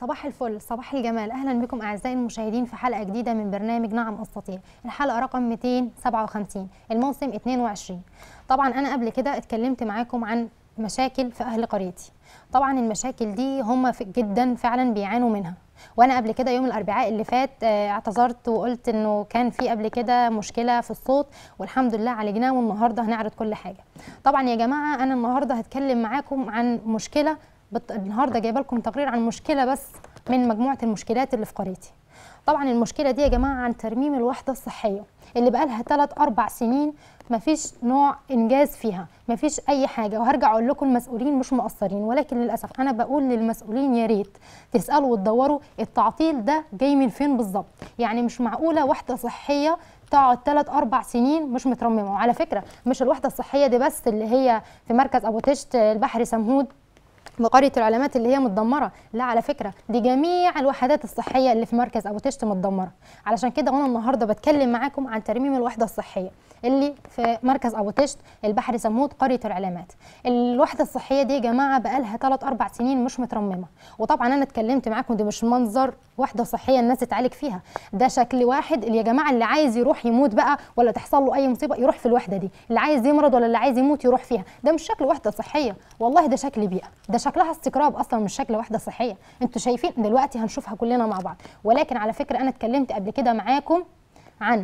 صباح الفل صباح الجمال اهلا بكم اعزائي المشاهدين في حلقه جديده من برنامج نعم استطيع الحلقه رقم 257 الموسم 22 طبعا انا قبل كده اتكلمت معاكم عن مشاكل في اهل قريتي طبعا المشاكل دي هم في- جدا فعلا بيعانوا منها وانا قبل كده يوم الاربعاء اللي فات آه، اعتذرت وقلت انه كان في قبل كده مشكله في الصوت والحمد لله عالجناه والنهارده هنعرض كل حاجه طبعا يا جماعه انا النهارده هتكلم معاكم عن مشكله بت... النهارده جايبه لكم تقرير عن مشكله بس من مجموعه المشكلات اللي في قريتي طبعا المشكله دي يا جماعه عن ترميم الوحده الصحيه اللي بقالها 3 4 سنين مفيش نوع انجاز فيها مفيش اي حاجه وهرجع اقول لكم المسؤولين مش مقصرين ولكن للاسف انا بقول للمسؤولين يا ريت تسالوا وتدوروا التعطيل ده جاي من فين بالظبط يعني مش معقوله وحده صحيه تقعد 3 4 سنين مش مترممه وعلى فكره مش الوحده الصحيه دي بس اللي هي في مركز ابو تشت البحري سمهود بقريه العلامات اللي هي متدمره لا على فكره دي جميع الوحدات الصحيه اللي في مركز ابو تشت متدمره علشان كده وانا النهارده بتكلم معاكم عن ترميم الوحده الصحيه اللي في مركز ابو تشت البحر سمود قريه العلامات الوحده الصحيه دي يا جماعه بقالها 3 4 سنين مش مترممه وطبعا انا اتكلمت معاكم دي مش منظر وحده صحيه الناس تتعالج فيها ده شكل واحد اللي يا جماعه اللي عايز يروح يموت بقى ولا تحصل له اي مصيبه يروح في الوحده دي اللي عايز يمرض ولا اللي عايز يموت يروح فيها ده مش شكل وحده صحيه والله ده شكل بيئه ده شكلها استقراب اصلا مش شكل وحده صحيه انتوا شايفين دلوقتي هنشوفها كلنا مع بعض ولكن على فكره انا اتكلمت قبل كده معاكم عن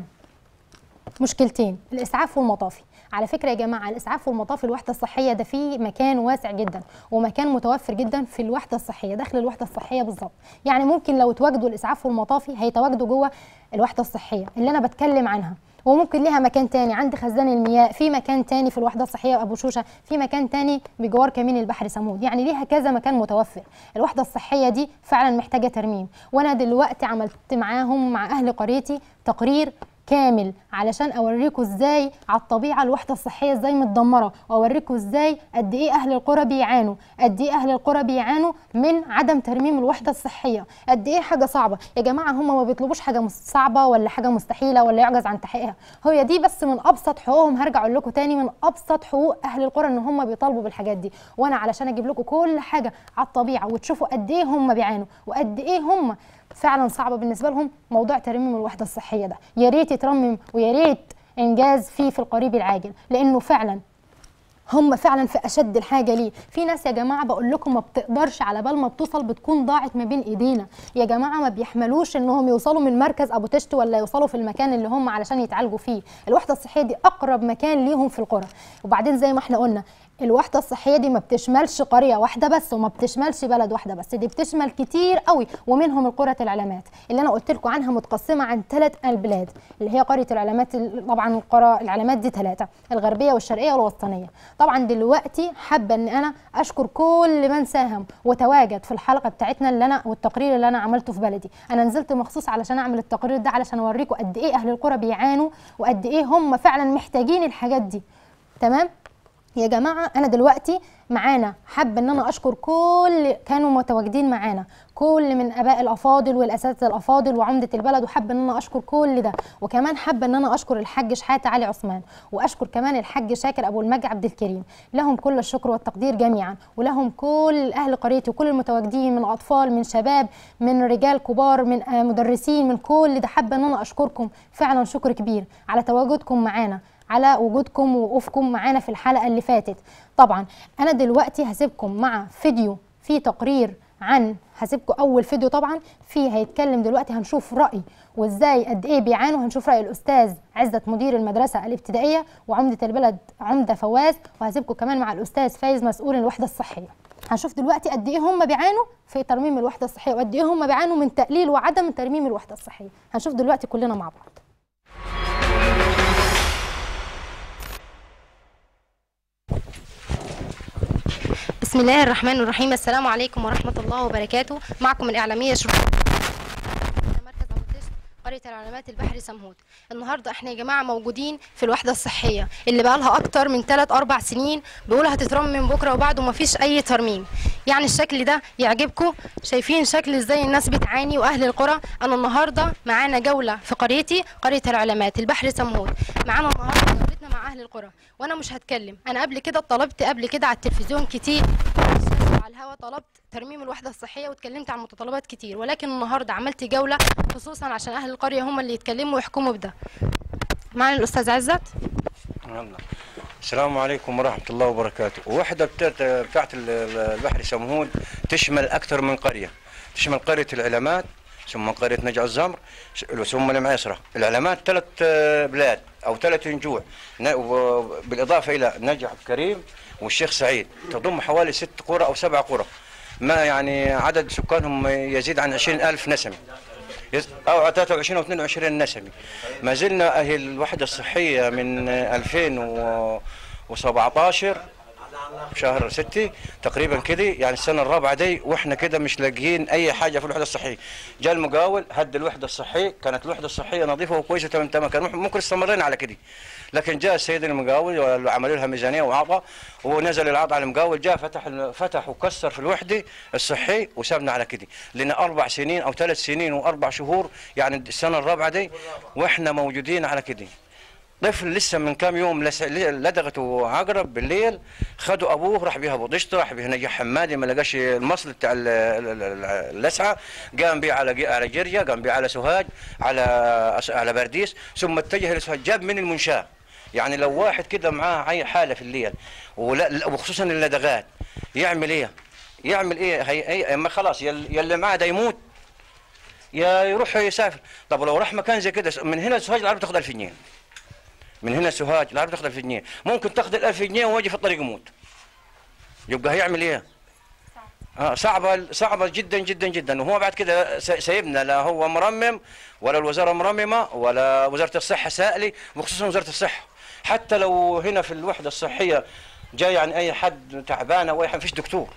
مشكلتين الاسعاف والمطافي على فكره يا جماعه الاسعاف والمطافي الوحده الصحيه ده فيه مكان واسع جدا ومكان متوفر جدا في الوحده الصحيه داخل الوحده الصحيه بالظبط يعني ممكن لو تواجدوا الاسعاف والمطافي هيتواجدوا جوه الوحده الصحيه اللي انا بتكلم عنها وممكن ليها مكان تاني عند خزان المياه في مكان تاني في الوحده الصحيه ابو شوشه في مكان تاني بجوار كمين البحر سمود يعني ليها كذا مكان متوفر الوحده الصحيه دي فعلا محتاجه ترميم وانا دلوقتي عملت معاهم مع اهل قريتي تقرير كامل علشان اوريكم ازاي على الطبيعه الوحده الصحيه ازاي متدمره واوريكم ازاي قد ايه اهل القرى بيعانوا قد ايه اهل القرى بيعانوا من عدم ترميم الوحده الصحيه قد ايه حاجه صعبه يا جماعه هم ما بيطلبوش حاجه مس- صعبه ولا حاجه مستحيله ولا يعجز عن تحقيقها هي دي بس من ابسط حقوقهم هرجع اقول لكم تاني من ابسط حقوق اهل القرى ان هم بيطالبوا بالحاجات دي وانا علشان اجيب لكم كل حاجه على الطبيعه وتشوفوا قد ايه هم بيعانوا وقد ايه هم فعلا صعبه بالنسبه لهم موضوع ترميم الوحده الصحيه ده يا ريت يترمم ويا ريت انجاز فيه في القريب العاجل لانه فعلا هم فعلا في اشد الحاجه ليه في ناس يا جماعه بقول لكم ما بتقدرش على بال ما بتوصل بتكون ضاعت ما بين ايدينا يا جماعه ما بيحملوش انهم يوصلوا من مركز ابو تشت ولا يوصلوا في المكان اللي هم علشان يتعالجوا فيه الوحده الصحيه دي اقرب مكان ليهم في القرى وبعدين زي ما احنا قلنا الوحده الصحيه دي ما بتشملش قريه واحده بس وما بتشملش بلد واحده بس دي بتشمل كتير قوي ومنهم القرى العلامات اللي انا قلت لكم عنها متقسمه عن ثلاث البلاد اللي هي قريه العلامات ال- طبعا القرى العلامات دي ثلاثه الغربيه والشرقيه والوسطانيه طبعا دلوقتي حابه ان انا اشكر كل من ساهم وتواجد في الحلقه بتاعتنا اللي انا والتقرير اللي انا عملته في بلدي انا نزلت مخصوص علشان اعمل التقرير ده علشان اوريكم قد ايه اهل القرى بيعانوا وقد ايه هم فعلا محتاجين الحاجات دي تمام يا جماعه انا دلوقتي معانا حابه ان انا اشكر كل كانوا متواجدين معانا كل من اباء الافاضل والاساتذه الافاضل وعمده البلد وحابه ان انا اشكر كل ده وكمان حابه ان انا اشكر الحاج شحاته علي عثمان واشكر كمان الحاج شاكر ابو المجد عبد الكريم لهم كل الشكر والتقدير جميعا ولهم كل اهل قريتي وكل المتواجدين من اطفال من شباب من رجال كبار من آه، مدرسين من كل ده حابه ان انا اشكركم فعلا شكر كبير على تواجدكم معانا على وجودكم ووقوفكم معانا في الحلقه اللي فاتت طبعا انا دلوقتي هسيبكم مع فيديو فيه تقرير عن هسيبكم اول فيديو طبعا فيه هيتكلم دلوقتي هنشوف راي وازاي قد ايه بيعانوا هنشوف راي الاستاذ عزت مدير المدرسه الابتدائيه وعمده البلد عمده فواز وهسيبكم كمان مع الاستاذ فايز مسؤول الوحده الصحيه هنشوف دلوقتي قد ايه هم بيعانوا في ترميم الوحده الصحيه وقد ايه هم بيعانوا من تقليل وعدم ترميم الوحده الصحيه هنشوف دلوقتي كلنا مع بعض بسم الله الرحمن الرحيم السلام عليكم ورحمة الله وبركاته معكم الإعلامية شروق مركز أبو تشت قرية العلامات البحري سمهود النهاردة احنا يا جماعة موجودين في الوحدة الصحية اللي بقالها أكتر من 3 أربع سنين بيقولوا هتترمم من بكرة وبعده مفيش أي ترميم يعني الشكل ده يعجبكم شايفين شكل ازاي الناس بتعاني وأهل القرى أنا النهاردة معانا جولة في قريتي قرية العلامات البحر سمهود معانا النهاردة جولتنا مع أهل القرى وأنا مش هتكلم أنا قبل كده طلبت قبل كده على التلفزيون كتير على على الهوا طلبت ترميم الوحده الصحيه واتكلمت عن متطلبات كتير ولكن النهارده عملت جوله خصوصا عشان اهل القريه هم اللي يتكلموا ويحكموا بده معنا الاستاذ عزت يلا. السلام عليكم ورحمة الله وبركاته وحدة بتاعت بتاعت ال- ال- البحر سمهود تشمل أكثر من قرية تشمل قرية العلامات ثم قرية نجع الزمر س- ثم المعيصرة العلامات ثلاث آه، بلاد أو ثلاث نجوع ن- و- بالإضافة إلى نجع كريم والشيخ سعيد تضم حوالي ست قرى أو سبع قرى ما يعني عدد سكانهم يزيد عن 20 ألف نسمة يز- او 23 او 22 نسمي ما زلنا اهل الوحده الصحيه من 2017 شهر 6 تقريبا كده يعني السنه الرابعه دي واحنا كده مش لاقيين اي حاجه في الوحده الصحيه جاء المقاول هد الوحده الصحيه كانت الوحده الصحيه نظيفه وكويسه تمام تمام كان ممكن استمرينا على كده لكن جاء السيد المقاول وعملوا لها ميزانيه وعطى ونزل العطاء على المقاول جاء فتح فتح وكسر في الوحده الصحيه وسابنا على كده لان اربع سنين او ثلاث سنين واربع شهور يعني السنه الرابعه دي واحنا موجودين على كده طفل لسه من كام يوم لس- لدغته عقرب بالليل خدوا ابوه راح بيها ابو دشت راح بيها نجح حمادي ما لقاش المصل بتاع ال- ال- ال- اللسعه قام بيه على ج- على جريه قام بيه على سوهاج على أس- على برديس ثم اتجه لسوهاج جاب من المنشاه يعني لو واحد كده معاه اي حاله في الليل ولا لا- وخصوصا اللدغات يعمل ايه؟ يعمل ايه؟ هي هي اما خلاص يل- يلي معاه ده يموت يا يروح يسافر طب لو راح مكان زي كده من هنا سوهاج العرب تاخذ 1000 جنيه من هنا سوهاج العرب تاخذ 1000 جنيه ممكن تاخذ ال 1000 جنيه ويجي في الطريق يموت يبقى هيعمل ايه؟ اه صعبه صعبه جدا جدا جدا وهو بعد كده س- سايبنا لا هو مرمم ولا الوزاره مرممه ولا وزاره الصحه سائلي وخصوصا وزاره الصحه حتى لو هنا في الوحده الصحيه جاي عن اي حد تعبان او اي حد فيش دكتور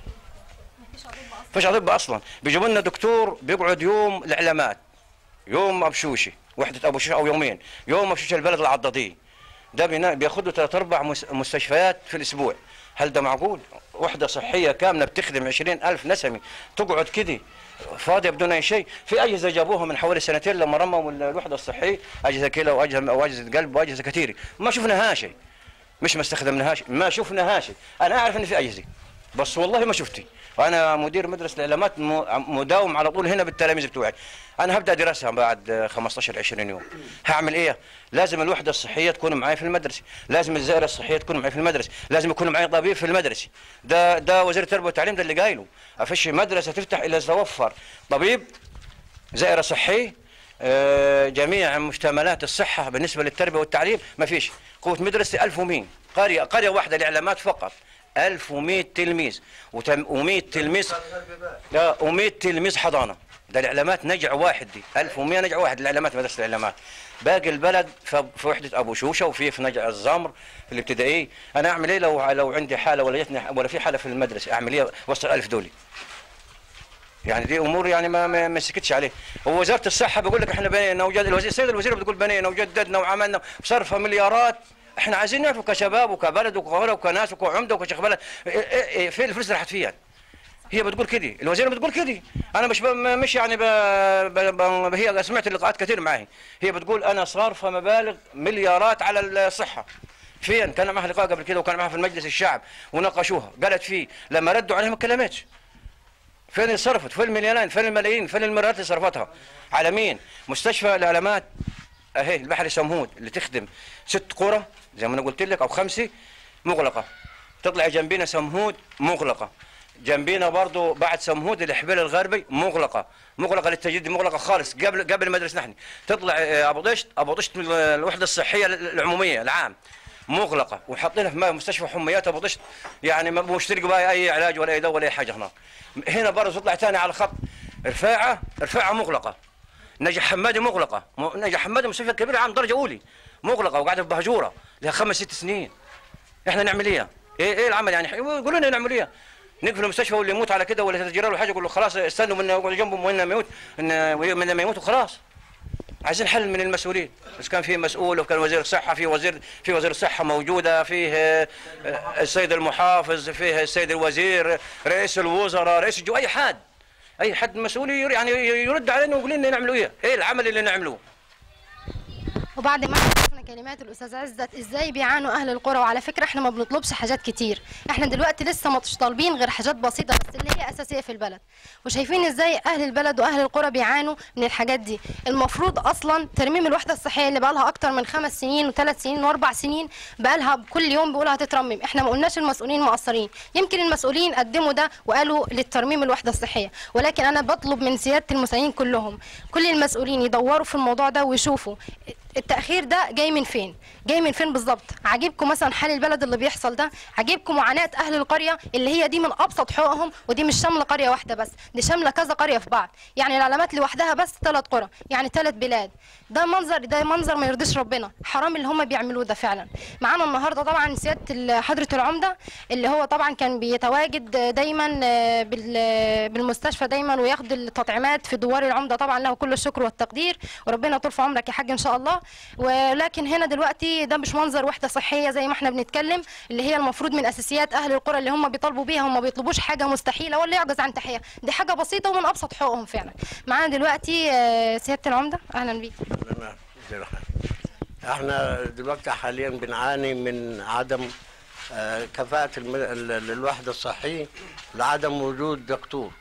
فيش اطباء اصلا بيجيبوا لنا دكتور بيقعد يوم الاعلامات يوم ابشوشي وحده ابو شوشي او يومين يوم ابشوشي البلد العضاضيه ده بينا- بياخدوا ثلاث اربع مس- مستشفيات في الاسبوع هل ده معقول وحده صحيه كامله بتخدم 20 الف نسمي تقعد كده فاضيه بدون اي شيء في اجهزه جابوها من حوالي سنتين لما رموا الوحده الصحيه اجهزه كلى واجهزه واجهزه قلب واجهزه كثيره ما شفناها شيء مش ما استخدمناهاش ما شفناهاش انا اعرف ان في اجهزه بس والله ما شفتي وانا مدير مدرسه الاعلامات م- مداوم على طول هنا بالتلاميذ بتوعي انا هبدا دراسه بعد 15 20 يوم هعمل ايه لازم الوحده الصحيه تكون معي في المدرسه لازم الزائره الصحيه تكون معي في المدرسه لازم يكون معي طبيب في المدرسه ده ده وزير التربيه والتعليم ده اللي قايله افش مدرسه تفتح الا إذا توفر طبيب زائره صحي آه، جميع مشتملات الصحة بالنسبة للتربية والتعليم ما فيش قوة مدرسة 1100 قرية قرية واحدة لإعلامات فقط 1100 تلميذ و100 تلميذ لا و100 تلميذ حضانة ده الإعلامات نجع واحد دي 1100 نجع واحد الإعلامات مدرسة الإعلامات باقي البلد ف- في وحدة أبو شوشة وفي في نجع الزمر في الابتدائية أنا أعمل إيه لو لو عندي حالة ولا جتني ولا في حالة في المدرسة أعمل إيه وسط الألف دولي يعني دي امور يعني ما ما ما سكتش عليه ووزاره الصحه بيقول لك احنا بنينا وجد الوزير السيد الوزير بتقول بنينا وجددنا وعملنا وصرفها مليارات احنا عايزين نعرف كشباب وكبلد وكقرى وكناس وكعمده وكشيخ بلد إيه- إيه- إيه فين الفلوس اللي راحت فيها هي بتقول كده الوزير بتقول كده انا مش ب... مش يعني ب... ب... ب... هي سمعت اللقاءات كثير معي هي بتقول انا صارفه مبالغ مليارات على الصحه فين كان معها لقاء قبل كده وكان معها في المجلس الشعب وناقشوها قالت فيه لما ردوا عليها ما اتكلمتش فين اللي صرفت فين المليونين فين الملايين فين المليارات اللي صرفتها على مين مستشفى الاعلامات اهي البحر سمهود اللي تخدم ست قرى زي ما انا قلت لك او خمسه مغلقه تطلع جنبينا سمهود مغلقه جنبينا برضو بعد سمهود الحبيل الغربي مغلقه مغلقه للتجديد مغلقه خالص قبل قبل مدرسه نحن تطلع آه، ابو طشت ابو طشت من الوحده الصحيه العموميه العام مغلقه وحاطينها في مستشفى حميات ابو طشت يعني ما مشترك بها اي علاج ولا اي دواء ولا اي حاجه هناك هنا برضه تطلع ثاني على الخط رفاعه رفاعه مغلقه نجح حمادي مغلقه م- نجح حمادي مستشفى كبير عام درجه اولي مغلقه وقاعده في بهجوره لها خمس ست سنين احنا نعمل ايه؟ ايه ايه العمل يعني يقولوا لنا نعمل ايه؟ نقفل المستشفى واللي يموت على كده ولا تجرى له حاجه يقول له خلاص استنوا من يقعدوا جنبه من ما يموت إن من ما يموت وخلاص عايزين حل من المسؤولين بس كان في مسؤول وكان وزير الصحه في وزير في وزير الصحه موجوده فيه آه، آه، السيد المحافظ فيه السيد الوزير رئيس الوزراء رئيس الجو اي حد اي حد مسؤول ير- يعني يرد علينا ويقول لنا نعملوا ايه؟ ايه العمل اللي نعملوه؟ وبعد ما عرفنا سمعنا كلمات الاستاذ عزت ازاي بيعانوا اهل القرى وعلى فكره احنا ما بنطلبش حاجات كتير احنا دلوقتي لسه مش طالبين غير حاجات بسيطه بس اللي هي اساسيه في البلد وشايفين ازاي اهل البلد واهل القرى بيعانوا من الحاجات دي المفروض اصلا ترميم الوحده الصحيه اللي بقى لها اكتر من خمس سنين وثلاث سنين واربع سنين بقى لها كل يوم بيقولوا هتترمم احنا ما قلناش المسؤولين مقصرين يمكن المسؤولين قدموا ده وقالوا للترميم الوحده الصحيه ولكن انا بطلب من سياده المسؤولين كلهم كل المسؤولين يدوروا في الموضوع ده ويشوفوا التاخير ده جاي من فين جاي من فين بالظبط عاجبكم مثلا حال البلد اللي بيحصل ده عاجبكم معاناه اهل القريه اللي هي دي من ابسط حقوقهم ودي مش شامله قريه واحده بس دي شامله كذا قريه في بعض يعني العلامات لوحدها بس ثلاث قرى يعني ثلاث بلاد ده منظر ده منظر ما يرضيش ربنا حرام اللي هم بيعملوه ده فعلا معانا النهارده طبعا سياده ال- حضره العمده اللي هو طبعا كان بيتواجد دايما آه، بال- بالمستشفى دايما وياخد التطعيمات في دوار العمده طبعا له كل الشكر والتقدير وربنا يطول في عمرك يا حاج ان شاء الله ولكن هنا دلوقتي ده مش منظر وحده صحيه زي ما احنا بنتكلم اللي هي المفروض من اساسيات اهل القرى اللي هم بيطالبوا بيها هم ما بيطلبوش حاجه مستحيله ولا يعجز عن تحيه دي حاجه بسيطه ومن ابسط حقوقهم فعلا معانا دلوقتي آه، سياده العمده اهلا بيك نعم، زي الحال. احنا دلوقتي حاليا بنعاني من عدم آه، كفاءة الم- ال- ال- الوحدة الصحية لعدم وجود دكتور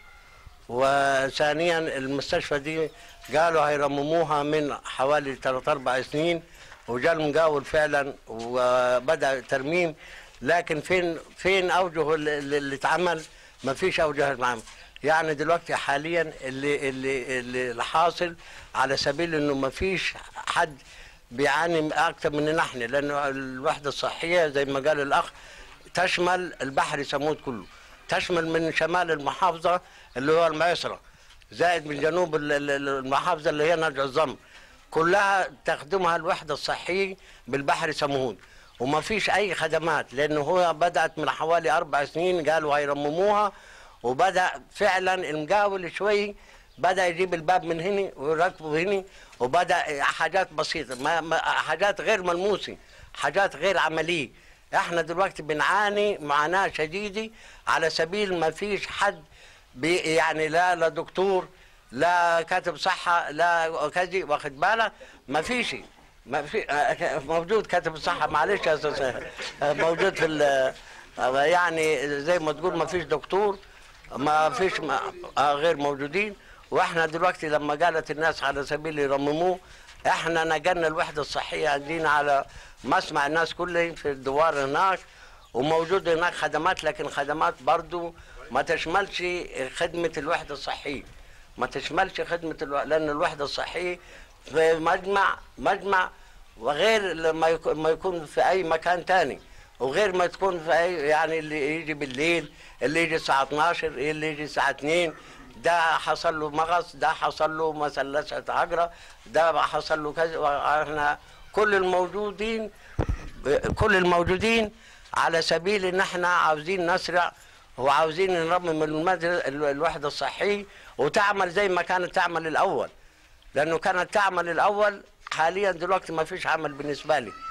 وثانيا المستشفى دي قالوا هيرمموها من حوالي ثلاث اربع سنين وجاء المقاول فعلا وبدا ترميم لكن فين فين اوجه ال- ال- اللي اتعمل ما فيش اوجه اتعمل يعني دلوقتي حاليا اللي اللي اللي حاصل على سبيل انه ما فيش حد بيعاني اكثر مننا احنا لانه الوحده الصحيه زي ما قال الاخ تشمل البحر سمود كله تشمل من شمال المحافظه اللي هو المعسره زائد من جنوب ال- ال- ال- المحافظه اللي هي نرجع الزمر كلها تخدمها الوحده الصحيه بالبحر سمود وما فيش اي خدمات لانه هو بدات من حوالي اربع سنين قالوا هيرمموها وبدا فعلا المقاول شوي بدا يجيب الباب من هنا ويركبه هنا وبدا حاجات بسيطه ما ما حاجات غير ملموسه حاجات غير عمليه احنا دلوقتي بنعاني معاناه شديده على سبيل ما فيش حد بي يعني لا لا دكتور لا كاتب صحه لا كذي واخد بالك ما فيش ما في آه، موجود كاتب الصحه معلش يا استاذ آه، موجود في ال- آه، يعني زي ما تقول ما فيش دكتور ما فيش ما آه، غير موجودين واحنا دلوقتي لما قالت الناس على سبيل يرمموه احنا نقلنا الوحده الصحيه عندنا على مسمع الناس كلهم في الدوار هناك وموجود هناك خدمات لكن خدمات برضو ما تشملش خدمه الوحده الصحيه ما تشملش خدمه الو... لان الوحده الصحيه في مجمع مجمع وغير لما يكون ما يكون في اي مكان تاني وغير ما تكون في اي يعني اللي يجي بالليل اللي يجي الساعه 12 اللي يجي الساعه 2 ده حصل له مغص ده حصل له مثلثة عقرة ده حصل له كذا احنا كل الموجودين كل الموجودين على سبيل ان احنا عاوزين نسرع وعاوزين نرمم المدر- الوحدة الصحية وتعمل زي ما كانت تعمل الاول لانه كانت تعمل الاول حاليا دلوقتي ما فيش عمل بالنسبة لي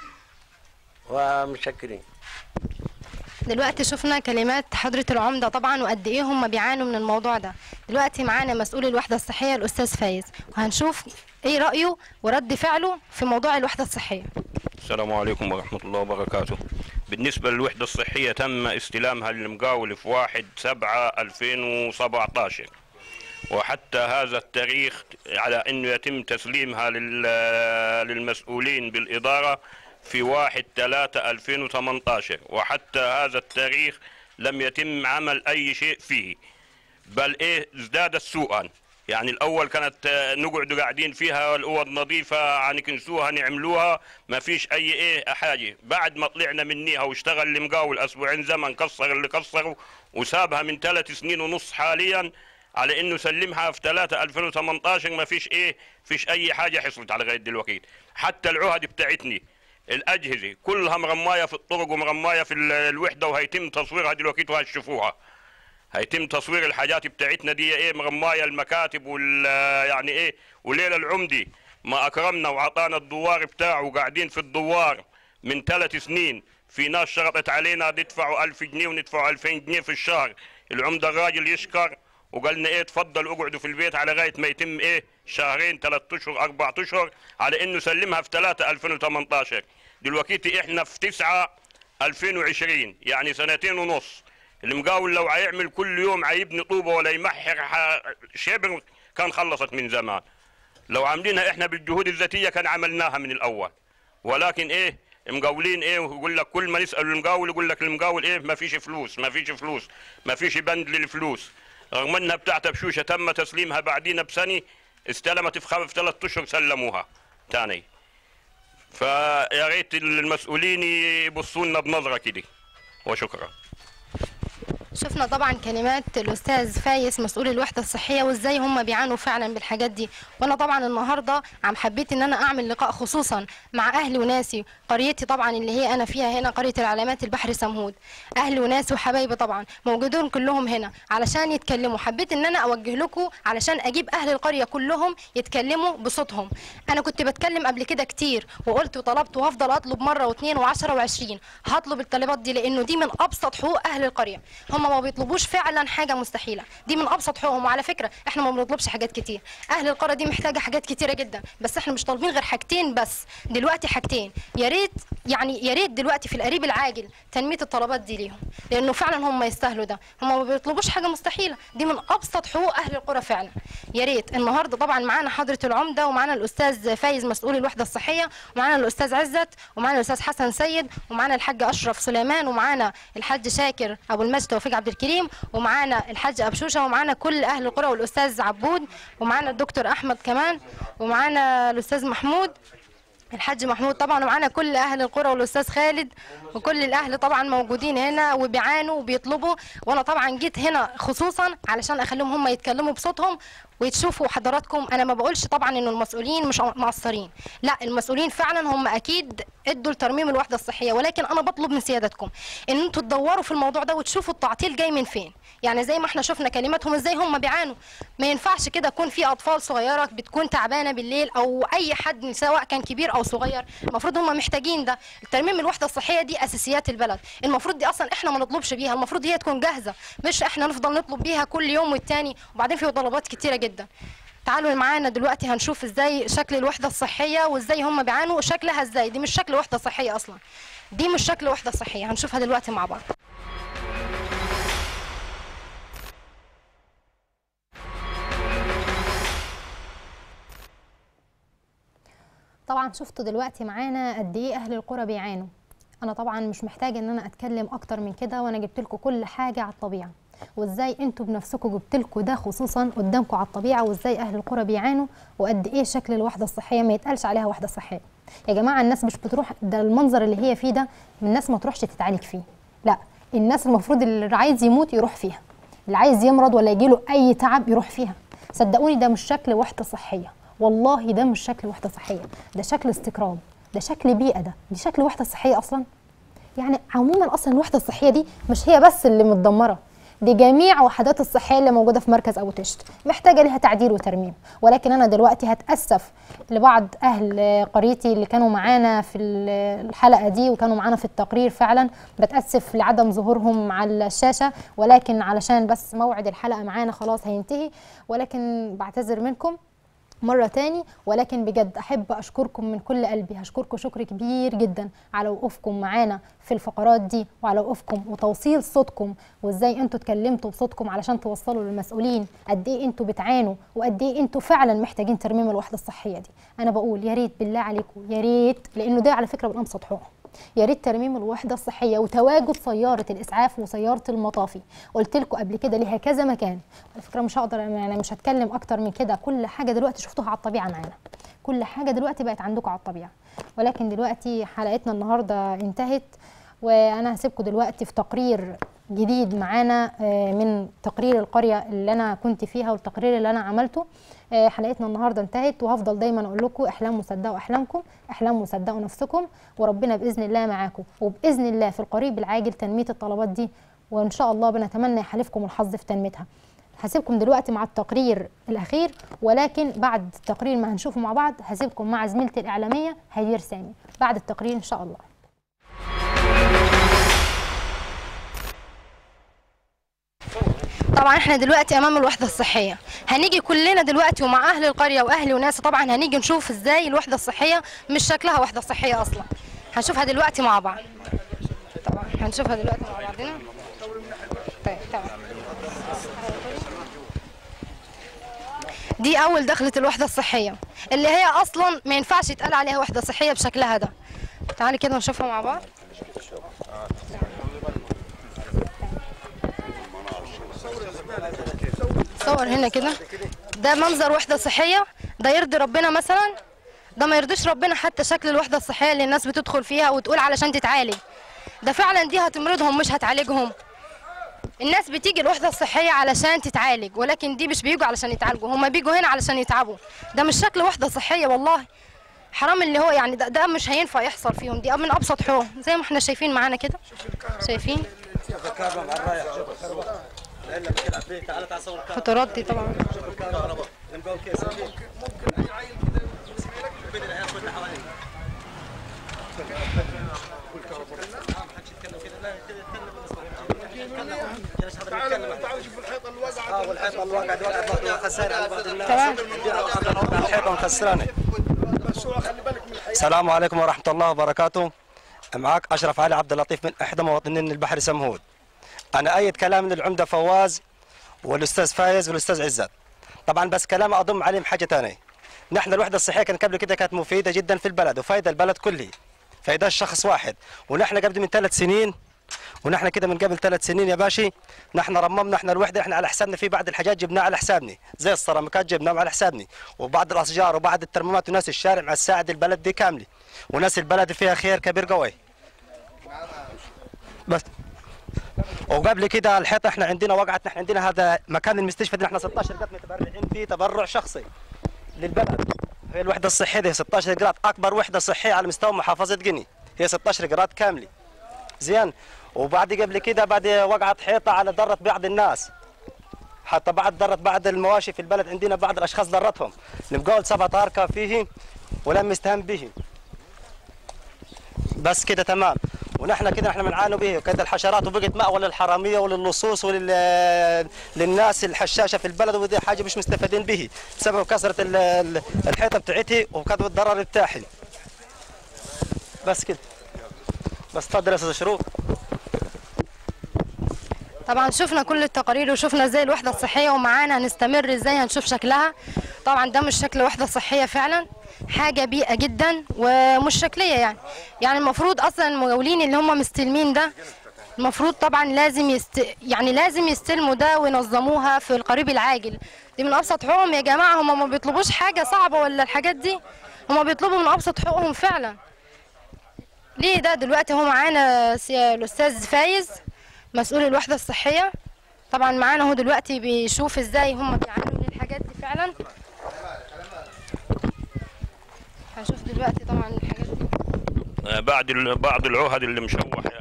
ومشكرين دلوقتي شفنا كلمات حضرة العمدة طبعا وقد ايه هم بيعانوا من الموضوع ده دلوقتي معانا مسؤول الوحدة الصحية الأستاذ فايز وهنشوف ايه رأيه ورد فعله في موضوع الوحدة الصحية السلام عليكم ورحمة الله وبركاته بالنسبة للوحدة الصحية تم استلامها للمقاول في واحد سبعة 2017 وحتى هذا التاريخ على أنه يتم تسليمها لل- للمسؤولين بالإدارة في واحد ثلاثة 2018 وحتى هذا التاريخ لم يتم عمل أي شيء فيه بل ايه ازدادت سوءا يعني الاول كانت آه، نقعد قاعدين فيها الاوض نظيفه نكنسوها نعملوها ما فيش اي ايه حاجه بعد ما طلعنا منيها واشتغل المقاول اسبوعين زمن كسر اللي كسره وسابها من ثلاث سنين ونص حاليا على انه سلمها في 3 2018 ما فيش ايه فيش اي حاجه حصلت على لغايه دلوقتي حتى العهد بتاعتني الاجهزه كلها مرمايه في الطرق ومرمايه في ال- الوحده وهيتم تصويرها دلوقتي وهتشوفوها هيتم تصوير الحاجات بتاعتنا دي ايه مرمايه المكاتب وال يعني ايه وليله العمدي ما اكرمنا وعطانا الدوار بتاعه وقاعدين في الدوار من ثلاث سنين في ناس شرطت علينا ندفعوا ألف جنيه وندفعوا ألفين جنيه في الشهر العمدة الراجل يشكر وقال لنا ايه تفضلوا اقعدوا في البيت على لغايه ما يتم ايه شهرين ثلاث اشهر اربع اشهر على انه سلمها في 3 2018 دلوقتي احنا في 9 2020 يعني سنتين ونص المقاول لو هيعمل كل يوم هيبني طوبه ولا يمحر ح- شبر كان خلصت من زمان لو عاملينها احنا بالجهود الذاتيه كان عملناها من الاول ولكن ايه مقاولين ايه ويقول لك كل ما نسال المقاول يقول لك المقاول ايه ما فيش فلوس ما فيش فلوس ما فيش بند للفلوس رغم انها بتاعت بشوشه تم تسليمها بعدين بسنه استلمت في خمس ثلاث اشهر سلموها تاني فيا ريت المسؤولين يبصوا لنا بنظره كده وشكرا شفنا طبعا كلمات الاستاذ فايز مسؤول الوحده الصحيه وازاي هم بيعانوا فعلا بالحاجات دي وانا طبعا النهارده عم حبيت ان انا اعمل لقاء خصوصا مع اهلي وناسي قريتي طبعا اللي هي انا فيها هنا قريه العلامات البحر سمهود اهلي وناسي وحبايبي طبعا موجودون كلهم هنا علشان يتكلموا حبيت ان انا اوجه لكم علشان اجيب اهل القريه كلهم يتكلموا بصوتهم انا كنت بتكلم قبل كده كتير وقلت وطلبت وهفضل اطلب مره واثنين وعشرة وعشرين هطلب الطلبات دي لانه دي من ابسط حقوق اهل القريه هم ما بيطلبوش فعلا حاجه مستحيله دي من ابسط حقوقهم وعلى فكره احنا ما بنطلبش حاجات كتير اهل القريه دي محتاجه حاجات كتيره جدا بس احنا مش طالبين غير حاجتين بس دلوقتي حاجتين يا ريت يعني يا ريت دلوقتي في القريب العاجل تنميه الطلبات دي ليهم لانه فعلا هم يستاهلوا ده هم ما بيطلبوش حاجه مستحيله دي من ابسط حقوق اهل القرى فعلا يا ريت النهارده طبعا معانا حضره العمده ومعانا الاستاذ فايز مسؤول الوحده الصحيه ومعانا الاستاذ عزت ومعانا الاستاذ حسن سيد ومعانا الحاج اشرف سليمان ومعانا الحاج شاكر ابو المجد توفيق عبد الكريم ومعانا الحاج ابشوشه ومعانا كل اهل القرى والاستاذ عبود ومعانا الدكتور احمد كمان ومعانا الاستاذ محمود الحاج محمود طبعا ومعانا كل اهل القرى والاستاذ خالد وكل الاهل طبعا موجودين هنا وبيعانوا وبيطلبوا وانا طبعا جيت هنا خصوصا علشان اخليهم هم يتكلموا بصوتهم وتشوفوا حضراتكم انا ما بقولش طبعا انه المسؤولين مش مقصرين لا المسؤولين فعلا هم اكيد ادوا لترميم الوحده الصحيه ولكن انا بطلب من سيادتكم ان انتوا تدوروا في الموضوع ده وتشوفوا التعطيل جاي من فين يعني زي ما احنا شفنا كلماتهم ازاي هم بيعانوا ما ينفعش كده يكون في اطفال صغيره بتكون تعبانه بالليل او اي حد سواء كان كبير او صغير المفروض هم محتاجين ده ترميم الوحده الصحيه دي اساسيات البلد المفروض دي اصلا احنا ما نطلبش بيها المفروض هي تكون جاهزه مش احنا نفضل نطلب بيها كل يوم والتاني وبعدين في طلبات كتيره جدا تعالوا معانا دلوقتي هنشوف ازاي شكل الوحده الصحيه وازاي هم بيعانوا شكلها ازاي دي مش شكل وحده صحيه اصلا دي مش شكل وحده صحيه هنشوفها دلوقتي مع بعض طبعا شفتوا دلوقتي معانا قد ايه اهل القرى بيعانوا انا طبعا مش محتاجه ان انا اتكلم اكتر من كده وانا جبت لكم كل حاجه على الطبيعه وازاي انتوا بنفسكم جبت لكم ده خصوصا قدامكم على الطبيعه وازاي اهل القرى بيعانوا وقد ايه شكل الوحده الصحيه ما يتقالش عليها وحده صحيه يا جماعه الناس مش بتروح ده المنظر اللي هي فيه ده الناس ما تروحش تتعالج فيه لا الناس المفروض اللي عايز يموت يروح فيها اللي عايز يمرض ولا يجيله اي تعب يروح فيها صدقوني ده مش شكل وحده صحيه والله ده مش شكل وحده صحيه ده شكل استقرام ده شكل بيئه ده دي شكل وحده صحيه اصلا يعني عموما اصلا الوحده الصحيه دي مش هي بس اللي متدمره دي جميع وحدات الصحيه اللي موجوده في مركز ابو تشت محتاجه لها تعديل وترميم ولكن انا دلوقتي هتاسف لبعض اهل قريتي اللي كانوا معانا في الحلقه دي وكانوا معانا في التقرير فعلا بتاسف لعدم ظهورهم على الشاشه ولكن علشان بس موعد الحلقه معانا خلاص هينتهي ولكن بعتذر منكم مرة تاني ولكن بجد أحب أشكركم من كل قلبي هشكركم شكر كبير جدا على وقوفكم معانا في الفقرات دي وعلى وقوفكم وتوصيل صوتكم وإزاي أنتوا اتكلمتوا بصوتكم علشان توصلوا للمسؤولين قد إيه أنتوا بتعانوا وقد إيه أنتوا فعلا محتاجين ترميم الوحدة الصحية دي أنا بقول يا ريت بالله عليكم يا ريت لأنه ده على فكرة من أبسط حقوقهم يا ريت ترميم الوحده الصحيه وتواجد سياره الاسعاف وسياره المطافي قلت لكم قبل كده ليها كذا مكان على فكره مش هقدر يعني مش هتكلم اكتر من كده كل حاجه دلوقتي شفتوها على الطبيعه معانا كل حاجه دلوقتي بقت عندكم على الطبيعه ولكن دلوقتي حلقتنا النهارده انتهت وانا هسيبكم دلوقتي في تقرير جديد معانا من تقرير القريه اللي انا كنت فيها والتقرير اللي انا عملته حلقتنا النهارده انتهت وهفضل دايما اقول لكم احلموا صدقوا احلامكم احلموا صدقوا نفسكم وربنا باذن الله معاكم وباذن الله في القريب العاجل تنميه الطلبات دي وان شاء الله بنتمنى يحالفكم الحظ في تنميتها هسيبكم دلوقتي مع التقرير الاخير ولكن بعد التقرير ما هنشوفه مع بعض هسيبكم مع زميلتي الاعلاميه هدير سامي بعد التقرير ان شاء الله طبعا احنا دلوقتي امام الوحده الصحيه هنيجي كلنا دلوقتي ومع اهل القريه واهلي وناس طبعا هنيجي نشوف ازاي الوحده الصحيه مش شكلها وحده صحيه اصلا هنشوفها دلوقتي مع بعض طبعا هنشوفها دلوقتي مع بعضنا طيب تمام دي اول دخلة الوحده الصحيه اللي هي اصلا ما ينفعش يتقال عليها وحده صحيه بشكلها ده تعالي كده نشوفها مع بعض صور هنا كده ده منظر وحده صحيه ده يرضي ربنا مثلا ده ما يرضيش ربنا حتى شكل الوحده الصحيه اللي الناس بتدخل فيها وتقول علشان تتعالج ده فعلا دي هتمرضهم مش هتعالجهم الناس بتيجي الوحده الصحيه علشان تتعالج ولكن دي مش بيجوا علشان يتعالجوا هم بيجوا هنا علشان يتعبوا ده مش شكل وحده صحيه والله حرام اللي هو يعني ده, ده مش هينفع يحصل فيهم دي من ابسط حقوق زي ما احنا شايفين معانا كده شايفين فترات دي طبعا والحيطه الواقع وقع بعض خسائر على بعض الناس تمام الحيطه مكسرانه السلام عليكم ورحمه الله وبركاته معك اشرف علي عبد اللطيف من احدى مواطنين البحر سمهود انا ايد كلام العمده فواز والاستاذ فايز والاستاذ عزت طبعا بس كلام اضم عليهم حاجه ثانيه نحن الوحده الصحيه كان قبل كده كانت مفيده جدا في البلد وفايده البلد كله فايده الشخص واحد ونحن قبل من ثلاث سنين ونحن كده من قبل ثلاث سنين يا باشي نحن رممنا احنا الوحده احنا على حسابنا في بعض الحاجات جبناها على حسابنا زي السيراميكات جبناهم على حسابنا وبعض الاشجار وبعض الترميمات وناس الشارع مع تساعد البلد دي كامله وناس البلد فيها خير كبير قوي بس وقبل كده الحيطه احنا عندنا وقعت احنا عندنا هذا مكان المستشفى اللي احنا 16 قط متبرعين فيه تبرع شخصي للبلد هي الوحده الصحيه دي 16 قراط اكبر وحده صحيه على مستوى محافظه قني هي 16 قراط كامله زين وبعد قبل كده بعد وقعت حيطه على ضرت بعض الناس حتى بعد ضرت بعض المواشي في البلد عندنا بعض الاشخاص ضرتهم المقاول سبعة تاركة فيه ولم يستهم به بس كده تمام ونحن كده نحن بنعاني به كده الحشرات وبقت مأوى للحرامية وللصوص ولل للناس الحشاشة في البلد ودي حاجة مش مستفادين به بسبب كثرة ال- ال- الحيطة بتاعتي وكذب الضرر بتاعي بس كده بس تفضل يا استاذ شروق طبعا شفنا كل التقارير وشفنا ازاي الوحده الصحيه ومعانا هنستمر ازاي هنشوف شكلها طبعا ده مش شكل وحده صحيه فعلا حاجه بيئه جدا ومش شكليه يعني يعني المفروض اصلا المقاولين اللي هم مستلمين ده المفروض طبعا لازم يست... يعني لازم يستلموا ده وينظموها في القريب العاجل دي من ابسط حقوقهم يا جماعه هم ما بيطلبوش حاجه صعبه ولا الحاجات دي هم بيطلبوا من ابسط حقوقهم فعلا ليه ده دلوقتي هو معانا سي- الاستاذ فايز مسؤول الوحده الصحيه طبعا معانا هو دلوقتي بيشوف ازاي هم بيعانوا من الحاجات دي فعلا هنشوف دلوقتي طبعا الحاجات دي بعد ال- بعض العهد اللي مشوح